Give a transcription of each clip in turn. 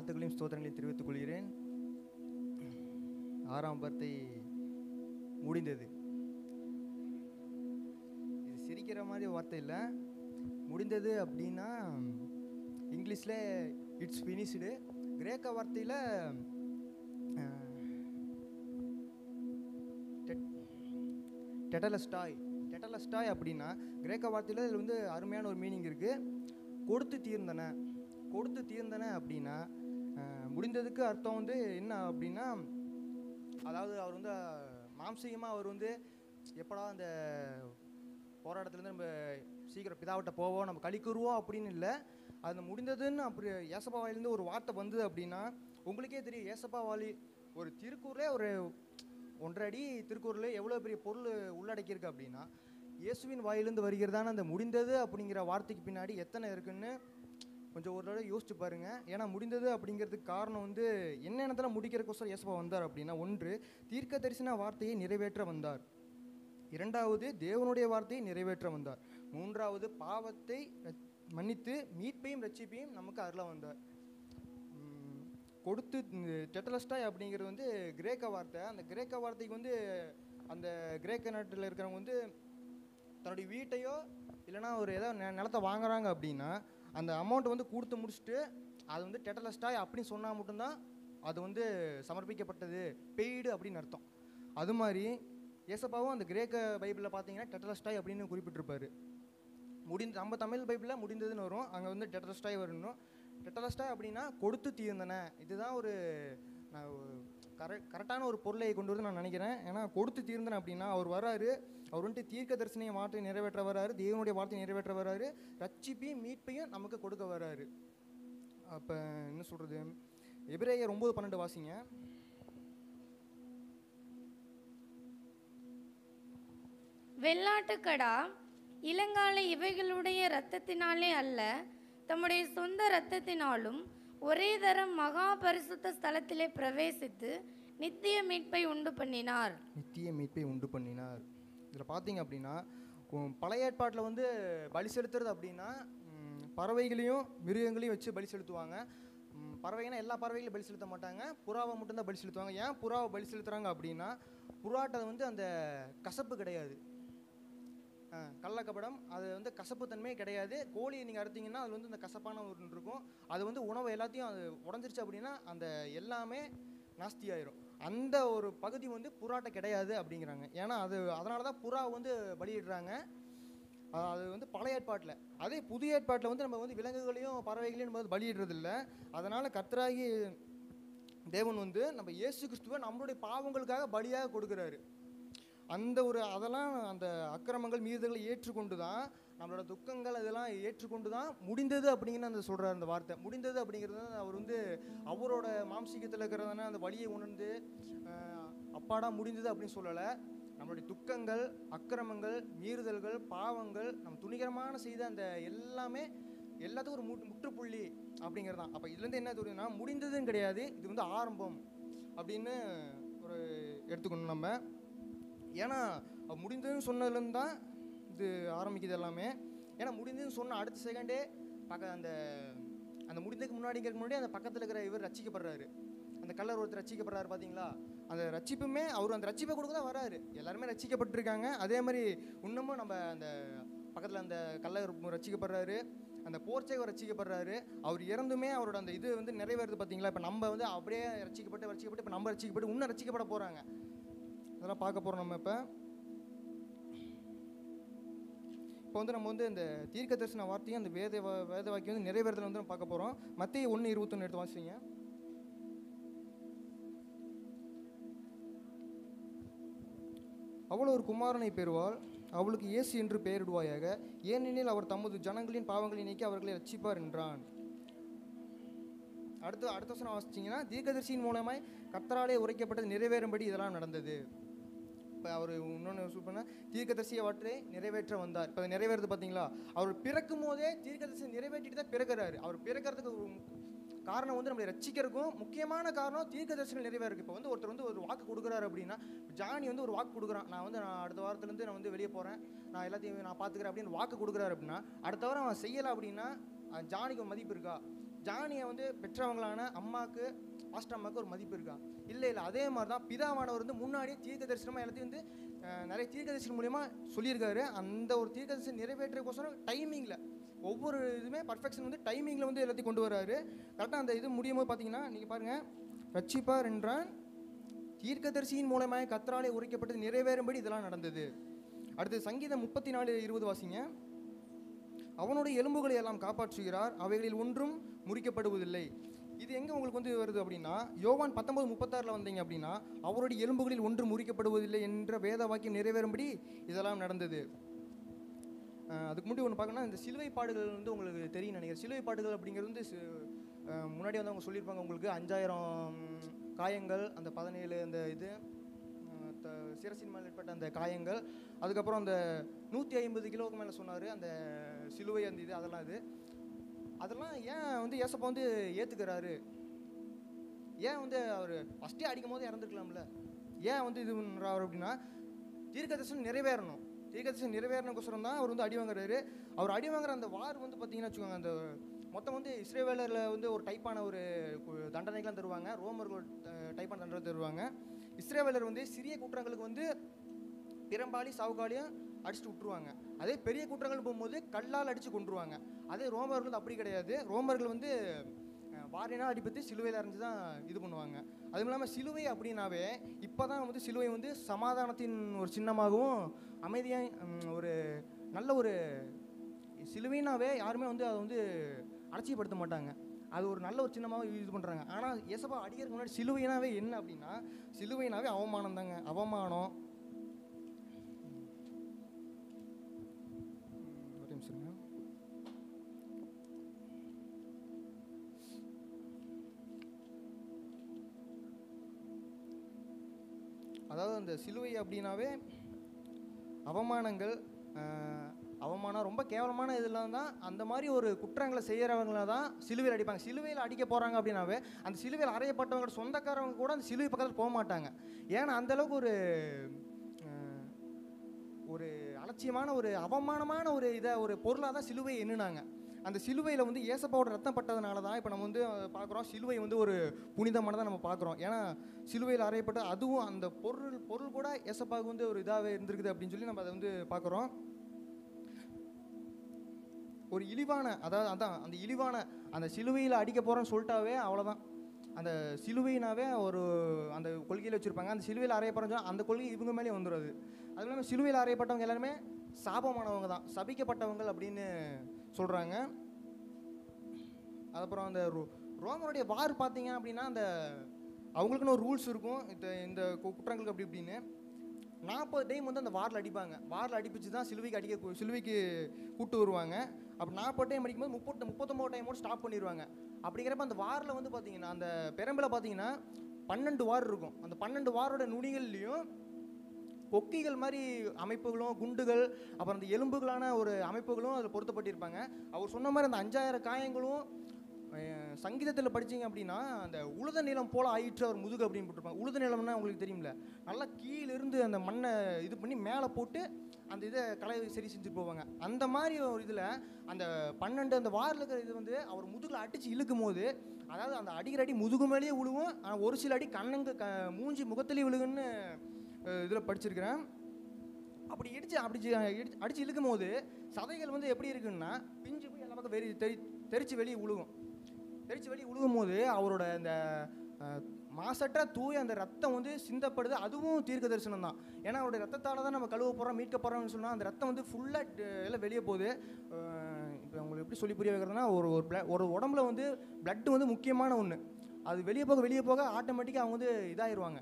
வாழ்த்துக்களையும் ஸ்தோத்திரங்களையும் தெரிவித்துக் கொள்கிறேன் ஆறாம் வார்த்தை முடிந்தது இது சிரிக்கிற மாதிரி வார்த்தை இல்லை முடிந்தது அப்படின்னா இங்கிலீஷில் இட்ஸ் ஃபினிஷ்டு கிரேக்க வார்த்தையில் டெட்டலஸ்டாய் டெட்டலஸ்டாய் அப்படின்னா கிரேக்க வார்த்தையில் இதில் வந்து அருமையான ஒரு மீனிங் இருக்குது கொடுத்து தீர்ந்தன கொடுத்து தீர்ந்தன அப்படின்னா அஹ், முடிந்ததுக்கு அர்த்தம் வந்து என்ன அப்படின்னா அதாவது அவர் வந்து மாம்சீகமாக அவர் வந்து எப்படா அந்த போராட்டத்துலேருந்து நம்ம சீக்கிரம் பிதாவிட்ட போவோம் நம்ம கழிக்குருவோம் அப்படின்னு இல்லை அது முடிந்ததுன்னு அப்படி ஏசப்பா வாயிலேருந்து ஒரு வார்த்தை வந்தது அப்படின்னா உங்களுக்கே தெரியும் ஏசப்பா வாலி ஒரு திருக்கூர்லே ஒரு ஒன்றரை அடி திருக்கூரில் எவ்வளோ பெரிய பொருள் உள்ளடக்கியிருக்கு அப்படின்னா இயேசுவின் வாயிலிருந்து வருகிறதான அந்த முடிந்தது அப்படிங்கிற வார்த்தைக்கு பின்னாடி எத்தனை இருக்குன்னு கொஞ்சம் ஒரு தடவை யோசிச்சு பாருங்க ஏன்னா முடிந்தது அப்படிங்கிறதுக்கு காரணம் வந்து என்னென்னத்தில் முடிக்கிறக்கோசரம் இயேசுப்பா வந்தார் அப்படின்னா ஒன்று தீர்க்க தரிசன வார்த்தையை நிறைவேற்ற வந்தார் இரண்டாவது தேவனுடைய வார்த்தையை நிறைவேற்ற வந்தார் மூன்றாவது பாவத்தை ரச்- மன்னித்து மீட்பையும் ரட்சிப்பையும் நமக்கு அருள வந்தார் உம், கொடுத்து டெட்டலஸ்டாய் அப்படிங்கிறது வந்து கிரேக்க வார்த்தை அந்த கிரேக்க வார்த்தைக்கு வந்து அந்த கிரேக்க நாட்டில் இருக்கிறவங்க வந்து தன்னுடைய வீட்டையோ இல்லைன்னா ஒரு ஏதோ நெ- நிலத்தை வாங்குறாங்க அப்படின்னா அந்த அமௌண்ட் வந்து கொடுத்து முடிச்சுட்டு அது வந்து டெட்டலஸ்டாய் அப்படின்னு சொன்னால் மட்டும்தான் அது வந்து சமர்ப்பிக்கப்பட்டது பெய்டு அப்படின்னு அர்த்தம் அது மாதிரி ஏசப்பாவும் அந்த கிரேக்க பைபிளில் பார்த்தீங்கன்னா டெட்டலஸ்டாய் அப்படின்னு குறிப்பிட்டிருப்பாரு முடிந்த நம்ம தமிழ் பைபிளில் முடிந்ததுன்னு வரும் அங்கே வந்து டெட்டலஸ்டாய் வரணும் டெட்டலஸ்டாய் அப்படின்னா கொடுத்து தீர்ந்தன இதுதான் ஒரு நான் கரெக்ட் கரெக்டான ஒரு பொருளை கொண்டு வந்து நான் நினைக்கிறேன் ஏன்னா கொடுத்து தீர்ந்தன அப்படின்னா அவர் வராரு அவர் வந்துட்டு தீர்க்க தரிசனையை வார்த்தை நிறைவேற்ற வராரு தேவனுடைய வார்த்தை நிறைவேற்ற வராரு ரட்சிப்பையும் மீட்பையும் நமக்கு கொடுக்க வராரு அப்போ என்ன சொல்கிறது எபிரேயர் ஒம்பது பன்னெண்டு வாசிங்க வெள்ளாட்டுக்கடா இளங்கால இவைகளுடைய இரத்தத்தினாலே அல்ல தம்முடைய சொந்த இரத்தத்தினாலும் ஒரே தரம் மகா பரிசுத்த ஸ்தலத்திலே பிரவேசித்து நித்திய மீட்பை உண்டு பண்ணினார் நித்திய மீட்பை உண்டு பண்ணினார் இதில் பார்த்தீங்க அப்படின்னா உம், பழைய ஏற்பாட்டில் வந்து பலி செலுத்துறது அப்படின்னா உம், பறவைகளையும் மிருகங்களையும் வச்சு பலி செலுத்துவாங்க உம், பறவைங்கன்னா எல்லா பறவைகளையும் பலி செலுத்த மாட்டாங்க புறாவை மட்டும்தான் பலி செலுத்துவாங்க ஏன் புறாவை பலி செலுத்துறாங்க அப்படின்னா புறாட்டை வந்து அந்த கசப்பு கிடையாது ஆ, கள்ளக்கபடம் அது வந்து கசப்பு தன்மையே கிடையாது கோழியை நீங்கள் அறுத்தீங்கன்னா அது வந்து இந்த கசப்பான ஒரு இருக்கும் அது வந்து உணவு எல்லாத்தையும் அது உடஞ்சிருச்சு அப்படின்னா அந்த எல்லாமே நாஸ்தி ஆயிரும் அந்த ஒரு பகுதி வந்து புறாட்ட கிடையாது அப்படிங்கிறாங்க ஏன்னா அது அதனால தான் புறா வந்து பலியிடுறாங்க அஹ் அது வந்து பழைய ஏற்பாட்டில் அதே புதிய ஏற்பாட்டில் வந்து நம்ம வந்து விலங்குகளையும் பறவைகளையும் நம்ம வந்து பலியிடுறது இல்லை அதனால் கர்த்தராகி தேவன் வந்து நம்ம இயேசு கிறிஸ்துவை நம்மளுடைய பாவங்களுக்காக பலியாக கொடுக்குறாரு அந்த ஒரு அதெல்லாம் அந்த அக்கிரமங்கள் மீறுதல்களை ஏற்றுக்கொண்டு தான் நம்மளோட துக்கங்கள் அதெல்லாம் ஏற்றுக்கொண்டு தான் முடிந்தது அப்படிங்கிற அந்த சொல்கிறார் அந்த வார்த்தை முடிந்தது அப்படிங்கிறது வந்து அவர் வந்து அவரோட மாம்சீகத்தில் இருக்கிறதான அந்த வழியை உணர்ந்து அஹ், அப்பாடா முடிந்தது அப்படின்னு சொல்லலை நம்மளுடைய துக்கங்கள் அக்கிரமங்கள் மீறுதல்கள் பாவங்கள் நம்ம துணிகரமான செய்த அந்த எல்லாமே எல்லாத்துக்கும் ஒரு முற்று முற்றுப்புள்ளி அப்படிங்கிறது தான் அப்போ இதுலேருந்து என்ன தெரியுதுன்னா முடிந்ததுன்னு கிடையாது இது வந்து ஆரம்பம் அப்படின்னு ஒரு எடுத்துக்கணும் நம்ம ஏன்னா அவ முடிந்ததுன்னு சொன்னதுலேருந்து தான் இது ஆரம்பிக்குது எல்லாமே ஏன்னா முடிந்ததுன்னு சொன்ன அடுத்த செகண்டே பக்க அந்த அந்த முடிந்ததுக்கு முன்னாடிங்கிறதுக்கு முன்னாடி அந்த பக்கத்தில் இருக்கிற இவர் ரச்சிக்கப்படுறாரு அந்த கல்லர் ஒருத்தர் ரச்சிக்கப்படுறாரு பார்த்தீங்களா அந்த ரட்சிப்புமே அவர் அந்த ரட்சிப்பை கொடுக்க தான் வராரு எல்லாருமே ரட்சிக்கப்பட்டிருக்காங்க அதே மாதிரி இன்னமும் நம்ம அந்த பக்கத்தில் அந்த கல்லர் ரட்சிக்கப்படுறாரு அந்த போர்ச்சேவர் ரட்சிக்கப்படுறாரு அவர் இறந்துமே அவரோட அந்த இது வந்து நிறைவேறுது பார்த்தீங்களா இப்போ நம்ம வந்து அப்படியே ரட்சிக்கப்பட்டு ரட்சிக்கப்பட்டு இப்போ நம்ம ரட்சிக்கப்பட்டு இன்னும் ரட்சிக்கப்பட போகிறாங்க அதெல்லாம் பார்க்க போகிறோம் நம்ம இப்போ இப்போ வந்து நம்ம வந்து இந்த தீர்க்க தரிசன வார்த்தையும் அந்த வேத வா- வேத வாக்கியம் வந்து நிறைவேறதுல வந்து நம்ம பார்க்க போகிறோம் மத்திய ஒன்று இருபத்தொன்று எடுத்து வாசிங்க அவள் ஒரு குமாரனை பெறுவாள் அவளுக்கு இயேசு என்று பெயரிடுவாயாக ஏனெனில் அவர் தமது ஜனங்களின் பாவங்களை நீக்கி அவர்களை ரட்சிப்பார் என்றான் அடுத்து அடுத்த வசனம் வாசிச்சிங்கன்னா தீர்க்கதரிசியின் மூலமாய் கர்த்தராலே உரைக்கப்பட்டது நிறைவேறும்படி இதெல்லாம் நடந்தது இப்போ அவர் இன்னொன்று சொல்லுன்னா தீர்க்கதரிசியை வற்றை நிறைவேற்ற வந்தார் இப்போ நிறைவேறுது பார்த்தீங்களா அவர் பிறக்கும் போதே தீர்க்கதரிசி நிறைவேற்றிட்டு தான் பிறக்கிறாரு அவர் பிறக்கிறதுக்கு ஒரு மு- காரணம் வந்து நம்மளை ரட்சிக்கிறதுக்கும் முக்கியமான காரணம் தீர்க்கதரிசனம் நிறைவேறுக்கு இப்போ வந்து ஒருத்தர் வந்து ஒரு வாக்கு கொடுக்குறாரு அப்படின்னா ஜானி வந்து ஒரு வாக்கு கொடுக்குறான் நான் வந்து நான் அடுத்த வாரத்துலேருந்து நான் வந்து வெளியே போகிறேன் நான் எல்லாத்தையும் நான் பார்த்துக்கிறேன் அப்படின்னு வாக்கு கொடுக்குறாரு அப்படின்னா அடுத்த வாரம் அவன் செய்யலை அப்படின்னா அஹ் ஜானிக்கு ஒரு மதிப்பு இருக்கா ஜானியை வந்து பெற்றவங்களான அம்மாவுக்கு பாஸ்டர் அம்மாவுக்கு ஒரு மதிப்பு இருக்கா இல்லை இல்லை அதே மாதிரி தான் பிதாவானவர் வந்து முன்னாடியே தீர்க்க தரிசனமாக எல்லாத்தையும் வந்து அஹ், நிறைய தீர்க்க தரிசனம் மூலியமா சொல்லியிருக்காரு அந்த ஒரு தீர்க்க தரிசனம் நிறைவேற்றுறதுக்கோசரம் டைமிங்கில் ஒவ்வொரு இதுவுமே பர்ஃபெக்ஷன் வந்து டைமிங்கில் வந்து எல்லாத்தையும் கொண்டு வராரு கரெக்டாக அந்த இது முடியும் போது பார்த்தீங்கன்னா நீங்கள் பாருங்கள் ரட்சிப்பார் என்றான் தீர்க்கதரிசியின் மூலமாக கத்தராலே உரைக்கப்பட்டது நிறைவேறும்படி இதெல்லாம் நடந்தது அடுத்து சங்கீதம் முப்பத்தி நாலு இருபது வாசிங்க அவனுடைய எலும்புகளை எல்லாம் காப்பாற்றுகிறார் அவைகளில் ஒன்றும் முறிக்கப்படுவதில்லை இது எங்கே உங்களுக்கு வந்து வருது அப்படின்னா யோவான் பத்தொன்பது முப்பத்தாறில் வந்தீங்க அப்படின்னா அவருடைய எலும்புகளில் ஒன்றும் முறிக்கப்படுவதில்லை என்ற வேத வாக்கியம் நிறைவேறும்படி இதெல்லாம் நடந்தது அஹ் அதுக்கு முன்னாடி ஒன்று பார்க்கணும்னா இந்த சிலுவை பாடுகள் வந்து உங்களுக்கு தெரியும் நினைக்கிறேன் சிலுவை பாடுகள் அப்படிங்கிறது வந்து சி- அஹ் முன்னாடி வந்து அவங்க சொல்லியிருப்பாங்க உங்களுக்கு அஞ்சாயிரம் காயங்கள் அந்த பதினேழு அந்த இது அஹ் த- சிரசின் மேல் ஏற்பட்ட அந்த காயங்கள் அதுக்கப்புறம் அந்த நூற்றி ஐம்பது கிலோவுக்கு மேலே சொன்னார் அந்த சிலுவை அந்த இது அதெல்லாம் இது அதெல்லாம் ஏன் வந்து ஏசப்பா வந்து ஏற்றுக்கிறாரு ஏன் வந்து அவர் ஃபஸ்ட்டே அடிக்கும் போது இறந்துருக்கலாம்ல ஏன் வந்து இது பண்ணுறாரு அப்படின்னா தீர்க்கதரிசனம் நிறைவேறணும் தீர்க்கதரிசனம் நிறைவேறணுக்கோசரம் தான் அவர் வந்து அடி வாங்குறாரு அவர் அடி வாங்குற அந்த வார் வந்து பார்த்தீங்கன்னா வச்சுக்கோங்க அந்த மொத்தம் வந்து இஸ்ரேவேலரில் வந்து ஒரு டைப்பான ஒரு கு- தண்டனைகள்லாம் தருவாங்க ரோமர்கள் டைப்பான தண்டனை தருவாங்க இஸ்ரேவேலர் வந்து சிறிய குற்றங்களுக்கு வந்து பிறம்பாலி சாவுகாலியும் அடிச்சுட்டு விட்டுருவாங்க அதே பெரிய குற்றங்கள் போகும்போது கல்லால் அடித்து கொண்டுருவாங்க அதே ரோமர்கள் வந்து அப்படி கிடையாது ரோமர்கள் வந்து அஹ், வாரினா அடிப்பத்து சிலுவையில் அரைஞ்சு தான் இது பண்ணுவாங்க அதுவும் இல்லாமல் சிலுவை அப்படின்னாவே இப்போ தான் வந்து சிலுவை வந்து சமாதானத்தின் ஒரு சின்னமாகவும் அமைதியாக ஒரு நல்ல ஒரு சிலுவைனாவே யாருமே வந்து அதை வந்து அலட்சியப்படுத்த மாட்டாங்க அது ஒரு நல்ல ஒரு சின்னமாக இது பண்ணுறாங்க ஆனால் எசப்பா அடிக்கிறதுக்கு முன்னாடி சிலுவைனாவே என்ன அப்படின்னா சிலுவைனாவே அவமானம் தாங்க அவமானம் ம், ஒரு நிமிஷம் இருங்க. அதாவது அந்த சிலுவை அப்படின்னாவே அவமானங்கள் ஆஹ், அவமானம் ரொம்ப கேவலமான இதெல்லாம் தான் அந்த மாதிரி ஒரு குற்றங்களை செய்கிறவங்கள தான் சிலுவையில் அடிப்பாங்க சிலுவையில் அடிக்க போகிறாங்க அப்படின்னாவே அந்த சிலுவையில் அறையப்பட்டவங்க சொந்தக்காரவங்க கூட அந்த சிலுவை பக்கத்தில் போக மாட்டாங்க ஏன்னா அந்த அளவுக்கு ஒரு ஆஹ், ஒரு அலட்சியமான ஒரு அவமானமான ஒரு இதை ஒரு பொருளாக தான் சிலுவை எண்ணுனாங்க அந்த சிலுவையில் வந்து ஏசப்பாவோட ரத்தம் பட்டதுனால தான் இப்போ நம்ம வந்து பார்க்குறோம் சிலுவை வந்து ஒரு புனிதமானதாக நம்ம பார்க்குறோம் ஏன்னா சிலுவையில் அறையப்பட்ட அதுவும் அந்த பொருள் பொருள் கூட ஏசப்பாவுக்கு வந்து ஒரு இதாகவே இருந்திருக்குது அப்படின்னு சொல்லி நம்ம அதை வந்து பார்க்குறோம் ஒரு இழிவான அதாவது அதான் அந்த இழிவான அந்த சிலுவையில் அடிக்க போகிறோன்னு சொல்லிட்டாவே அவ்வளோதான் அந்த சிலுவைனாவே ஒரு அந்த கொள்கையில் வச்சுருப்பாங்க அந்த சிலுவையில் அறைய போகிறோம் அந்த கொள்கை இவங்க மேலேயே வந்துடும் அது இல்லாமல் சிலுவையில் அறையப்பட்டவங்க எல்லாருமே சாபமானவங்க தான் சபிக்கப்பட்டவங்கள் அப்படின்னு சொல்கிறாங்க அப்புறம் அந்த ரோ- ரோமருடைய வார் பார்த்தீங்க அப்படின்னா அந்த அவங்களுக்குன்னு ஒரு ரூல்ஸ் இருக்கும் இந்த இந்த கு- குற்றங்களுக்கு அப்படி இப்படின்னு நாற்பது டைம் வந்து அந்த வாரில் அடிப்பாங்க வாரில் அடிப்பிச்சு தான் சிலுவைக்கு அடிக்க கு- சிலுவைக்கு கூட்டு வருவாங்க அப்போ நாற்பது டைம் அடிக்கும்போது முப்பத்து முப்பத்தொம்போது டைமோடு ஸ்டாப் பண்ணிடுவாங்க அப்படிங்கிறப்ப அந்த வாரில் வந்து பார்த்தீங்கன்னா அந்த பெரம்பில் பார்த்தீங்கன்னா பன்னெண்டு வார் இருக்கும் அந்த பன்னெண்டு வாரோட நுனிகள்லையும் கொக்கிகள் மாதிரி அமைப்புகளும் குண்டுகள் அப்புறம் அந்த எலும்புகளான ஒரு அமைப்புகளும் அதில் பொருத்தப்பட்டிருப்பாங்க அவர் சொன்ன மாதிரி அந்த அஞ்சாயிரம் காயங்களும் அஹ், சங்கீதத்தில் படிச்சீங்க அப்படின்னா அந்த உழுத நிலம் போல ஆயிற்று அவர் முதுகு அப்படின்னு போட்டிருப்பாங்க உழுத நிலம்னா உங்களுக்கு தெரியும்ல நல்லா கீழிருந்து அந்த மண்ணை இது பண்ணி மேலே போட்டு அந்த இதை களை சரி செஞ்சுட்டு போவாங்க அந்த மாதிரி ஒரு இதில் அந்த பன்னெண்டு அந்த வாரில் இருக்கிற இது வந்து அவர் முதுகில் அடித்து இழுக்கும் போது அதாவது அந்த அடிக்கிற அடி முதுகு மேலேயே விழுவும் ஆனால் ஒரு சில அடி கண்ணங்க க மூஞ்சி முகத்திலேயே விழுகுன்னு இதில் படிச்சிருக்கிறேன் அப்படி இடிச்சு அப்படி ஜி- இடிச்சு அடிச்சு இழுக்கும் போது சதைகள் வந்து எப்படி இருக்குன்னா பிஞ்சு போய் எல்லா பக்கம் வெறி தெரி தெரிச்சு வெளியே விழுகும் தெரிச்சு வெளியே விழுகும் போது அவரோட அந்த அஹ், மாசற்ற தூய அந்த ரத்தம் வந்து சிந்தப்படுது அதுவும் தீர்க்க தரிசனம் தான் ஏன்னா அவருடைய ரத்தத்தால் தான் நம்ம கழுவ போகிறோம் மீட்க போகிறோம்னு சொன்னால் அந்த ரத்தம் வந்து ஃபுல்லாக எல்லாம் வெளியே போகுது இப்போ உங்களுக்கு எப்படி சொல்லி புரிய வைக்கிறதுனா ஒரு ஒரு blood- ஒரு உடம்புல வந்து blood வந்து முக்கியமான ஒன்று அது வெளியே போக வெளியே போக ஆட்டோமேட்டிக்காக அவங்க வந்து இதாயிருவாங்க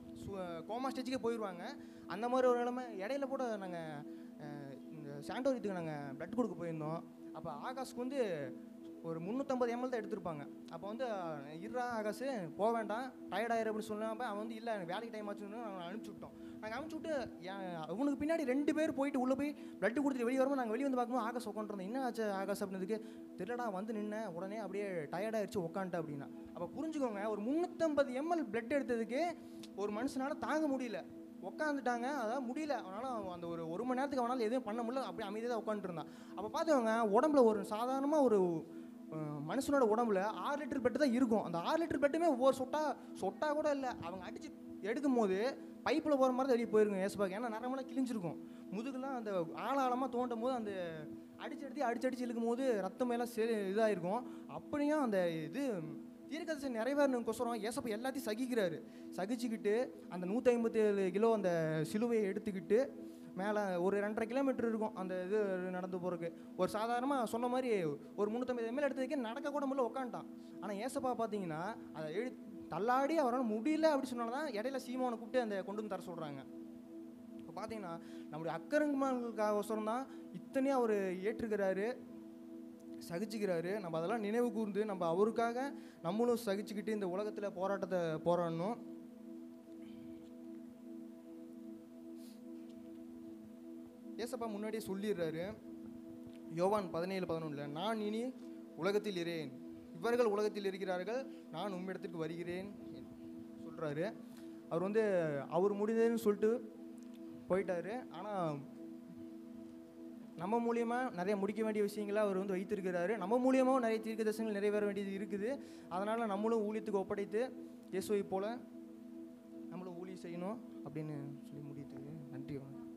கோமா ஸ்டேஜுக்கே போயிடுவாங்க அந்த மாதிரி ஒரு நிலைமை இடையில கூட நாங்கள் இந்த சாண்டோரியத்துக்கு நாங்கள் blood கொடுக்க போயிருந்தோம் அப்போ ஆகாஷ்க்கு வந்து ஒரு முந்நூற்றம்பது எம்எல் தான் எடுத்திருப்பாங்க அப்போ வந்து இருறா ஆகாஷ் போக வேண்டாம் டயர்ட் ஆயிரு அப்படின்னு சொன்னப்ப அவன் வந்து இல்லை எனக்கு வேலைக்கு டைம் ஆச்சுன்னு நாங்கள் அனுப்பிச்சி விட்டோம் நாங்கள் அனுப்பிச்சி விட்டு என் அவனுக்கு பின்னாடி ரெண்டு பேர் போயிட்டு உள்ளே போய் blood கொடுத்துட்டு வெளியே வரும்போது நாங்கள் வெளியே வந்து பார்க்கும்போது ஆகாஷ் உட்காந்துருந்தோம் என்ன ஆச்சு ஆகாஷ் அப்படின்றதுக்கு தெரியலடா வந்து நின்னேன் உடனே அப்படியே டயர்டாகிடுச்சு உட்காந்துட்டேன் அப்படின்னா அப்போ புரிஞ்சுக்கோங்க ஒரு முந்நூற்றம்பது எம்எல் blood எடுத்ததுக்கு ஒரு மனுஷனால தாங்க முடியல உட்காந்துட்டாங்க அதாவது முடியல அவனால் அந்த ஒரு ஒரு மணி நேரத்துக்கு அவனால் எதுவும் பண்ண முடியல அப்படியே அமைதியாக தான் உட்காந்துட்டு இருந்தான் அப்போ பார்த்துக்கோங்க உடம்புல ஒரு சாதாரணமாக ஒரு அஹ், மனுஷனோட உடம்புல ஆறு லிட்டர் பெட்டு தான் இருக்கும் அந்த ஆறு லிட்டர் பெட்டுமே ஒவ்வொரு சொட்டா சொட்டா கூட இல்லை அவங்க அடிச்சு எடுக்கும் போது பைப்பில் போகிற மாதிரி தான் வெளியே போயிருங்க ஏசுபாக்கு ஏன்னா நரம்பெல்லாம் கிழிஞ்சிருக்கும் முதுகுலாம் அந்த ஆழாழமாக தோண்டும் போது அந்த அடிச்சு அடிச்சு அடிச்சு அடிச்சு இழுக்கும் போது ரத்தம் எல்லாம் சே இதாயிருக்கும் அப்படியும் அந்த இது தீர்க்கதரிசி நிறைவேறணுக்கோசரம் ஏசப்பா எல்லாத்தையும் சகிக்கிறாரு சகிச்சுக்கிட்டு அந்த நூற்றி ஐம்பத்தேழு கிலோ அந்த சிலுவையை எடுத்துக்கிட்டு மேலே ஒரு ரெண்டரை கிலோமீட்டர் இருக்கும் அந்த இது நடந்து போகிறதுக்கு ஒரு சாதாரணமாக சொன்ன மாதிரி ஒரு முந்நூற்றம்பது எம்எல் எடுத்ததுக்கே நடக்க கூட முடியல உட்காந்துட்டான் ஆனால் ஏசப்பா பார்த்தீங்கன்னா அதை எழு தள்ளாடி அவரால் முடியல அப்படி சொன்னால தான் இடையில சீமோனை கூப்பிட்டு அந்த கொண்டு வந்து தர சொல்கிறாங்க இப்போ பார்த்தீங்கன்னா நம்முடைய அக்கரங்கமானங்களுக்காகோசரம் தான் இத்தனையும் அவர் ஏற்றுக்கிறாரு சகிச்சுக்கிறாரு நம்ம அதெல்லாம் நினைவு கூர்ந்து நம்ம அவருக்காக நம்மளும் சகிச்சுக்கிட்டு இந்த உலகத்தில் போராட்டத்தை போராடணும் ஏசப்பா முன்னாடியே சொல்லிடுறாரு யோவான் பதினேழு பதினொன்றில் நான் இனி உலகத்தில் இரேன் இவர்கள் உலகத்தில் இருக்கிறார்கள் நான் உம்மிடத்திற்கு வருகிறேன் சொல்கிறாரு அவர் வந்து அவர் முடிந்ததுன்னு சொல்லிட்டு போயிட்டாரு ஆனால் நம்ம மூலியமாக நிறைய முடிக்க வேண்டிய விஷயங்களை அவர் வந்து வைத்திருக்கிறாரு நம்ம மூலியமாகவும் நிறைய தீர்க்க தரிசனங்கள் நிறைவேற வேண்டியது இருக்குது அதனால் நம்மளும் ஊழியத்துக்கு ஒப்படைத்து இயேசுவை போல நம்மளும் ஊழியம் செய்யணும் அப்படின்னு சொல்லி முடியுது நன்றி வணக்கம்